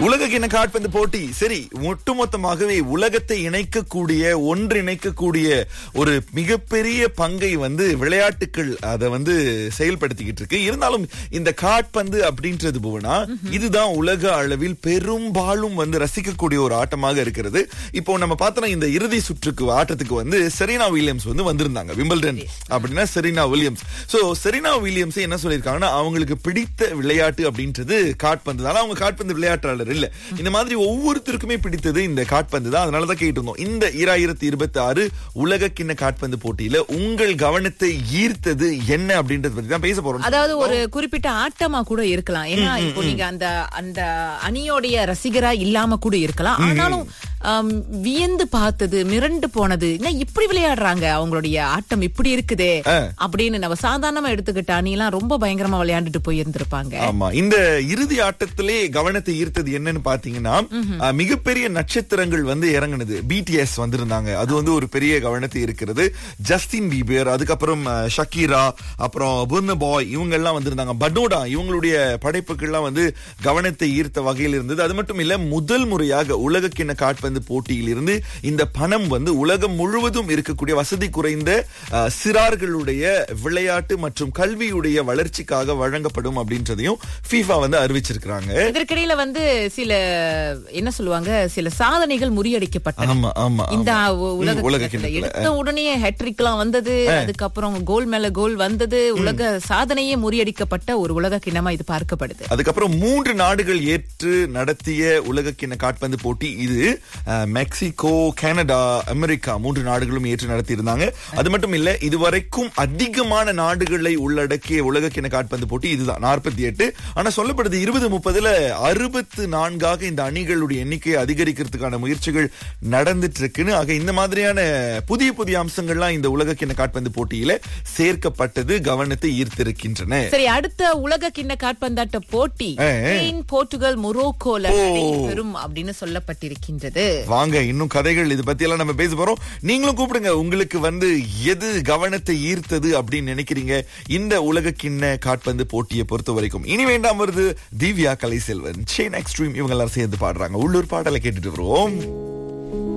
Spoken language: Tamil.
உலக கிண்ண காட்பந்து போட்டி சரி ஒட்டுமொத்தமாகவே உலகத்தை இணைக்கக்கூடிய ஒன்றிணைக்கக்கூடிய ஒரு மிகப்பெரிய பங்கை வந்து விளையாட்டுகள் அதை வந்து செயல்படுத்திக்கிட்டு இருக்கு இருந்தாலும் இந்த காட்பந்து அப்படின்றது போனா இதுதான் உலக அளவில் பெரும்பாலும் வந்து ரசிக்கக்கூடிய ஒரு ஆட்டமாக இருக்கிறது இப்போ நம்ம பார்த்தோம்னா இந்த இறுதி சுற்றுக்கு ஆட்டத்துக்கு வந்து செரீனா வில்லியம்ஸ் வந்து வந்திருந்தாங்க விம்பிள்டன் அப்படின்னா Serena Williams so Serena Williams என்ன சொல்லியிருக்காங்கன்னா அவங்களுக்கு பிடித்த விளையாட்டு அப்படின்றது காட்பந்து தான் ஆனா அவங்க காட்பந்து விளையாட்டாளர் இல்ல இந்த மாதிரி ஒவ்வொருத்தருக்குமே பிடித்தது இந்த காட்பந்து தான் அதனாலதான் கேட்டு இருந்தோம் இந்த ஈராயிரத்தி இருபத்தி ஆறு உலக கிண்ண காட்பந்து போட்டியில உங்கள் கவனத்தை ஈர்த்தது என்ன அப்படின்றது பத்தி தான் பேச போறோம் அதாவது ஒரு குறிப்பிட்ட ஆட்டமா கூட இருக்கலாம் ஏன்னா இப்போ நீங்க அந்த அந்த அணியோடைய ரசிகரா இல்லாம கூட இருக்கலாம் ஆனாலும் ஆம், வியந்து பார்த்தது மிரண்டு போனது என்ன இப்படி விளையாடுறாங்க அவங்களுடைய ஆட்டம் இப்படி இருக்குதே அப்படின்னு நம்ம சாதாரணமா எடுத்துக்கிட்ட அணிலாம் ரொம்ப பயங்கரமா விளையாண்டுட்டு போயிருந்திருப்பாங்க ஆமா இந்த இறுதி ஆட்டத்திலே கவனத்தை ஈர்த்தது என்னன்னு பாத்தீங்கன்னா அஹ், மிகப்பெரிய நட்சத்திரங்கள் வந்து இறங்குனது பிடிஎஸ் வந்திருந்தாங்க அது வந்து ஒரு பெரிய கவனத்தை இருக்கிறது ஜஸ்டின் பீபியர் அதுக்கப்புறம் அஹ், ஷக்கீரா அப்புறம் புர்ன பாய் இவங்க எல்லாம் வந்திருந்தாங்க படோடா இவங்களுடைய படைப்புகள்லாம் வந்து கவனத்தை ஈர்த்த வகையில் இருந்தது அது மட்டும் இல்ல முதல் முறையாக உலக கிண்ண காட்பந்து போட்டியில் இருந்து இந்த பணம் வந்து உலகம் முழுவதும் இருக்கக்கூடிய வசதி குறைந்த அஹ், சிறார்களுடைய விளையாட்டு மற்றும் கல்வியுடைய வளர்ச்சிக்காக வழங்கப்படும் அப்படின்றதையும் FIFA வந்து அறிவிச்சிருக்கிறாங்க இதற்கிடையில வந்து சில என்ன சொல்லுவாங்க சில சாதனைகள் முறியடிக்கப்பட்டன ஆமா ஆமா இந்த ஆமா. உ- ம், உலக உலக கிண்ணத்துல கிண்ணத்துல. எடுத்த உடனே ஹேட்ரிக் எல்லாம் வந்தது அதுக்கப்புறம் கோல் மேல கோல் வந்தது உலக சாதனையே முறியடிக்கப்பட்ட ஒரு உலக கிண்ணமா இது பார்க்கப்படுது அதுக்கப்புறம் மூன்று நாடுகள் ஏற்று நடத்திய உலக கிண்ண காட்பந்து போட்டி இது அஹ், மெக்சிகோ கனடா அமெரிக்கா மூன்று நாடுகளும் ஏற்று நடத்தி இருந்தாங்க அது மட்டும் இல்ல இதுவரைக்கும் அதிகமான நாடுகளை உள்ளடக்கிய உலக கிண்ண காட்பந்து போட்டி இதுதான் நாற்பத்தி எட்டு ஆனா சொல்லப்படுது இருபது முப்பதுல அறுபத்து நான்காக இந்த அணிகளுடைய எண்ணிக்கையை அதிகரிக்கிறதுக்கான முயற்சிகள் நடந்துட்டு இருக்குன்னு ஆக இந்த மாதிரியான புதிய புதிய அம்சங்கள்லாம் இந்த உலக கிண்ண காட்பந்து போட்டியில சேர்க்கப்பட்டது கவனத்தை ஈர்த்திருக்கின்றன சரி அடுத்த உலக கிண்ண காற்பந்தாட்ட போட்டி ஆ. ஸ்பெயின், போர்ச்சுகல் மொரோக்கோல நடைபெறும் அப்படின்னு சொல்லப்பட்டிருக்கின்றது வாங்க இன்னும் கதைகள் இது பத்தி எல்லாம் நம்ம பேச போறோம் நீங்களும் கூப்பிடுங்க உங்களுக்கு வந்து எது கவனத்தை ஈர்த்தது அப்படின்னு நினைக்கிறீங்க இந்த உலக கிண்ண காட்பந்து போட்டியை பொறுத்த வரைக்கும் இனி வேண்டாம் வருது திவ்யா கலைசெல்வன் செயின் எக்ஸ்ட்ரீம் இவங்க எல்லாரும் சேர்ந்து பாடுறாங்க உள்ளூர் பாடலை கேட்டுட்டு வருவோம்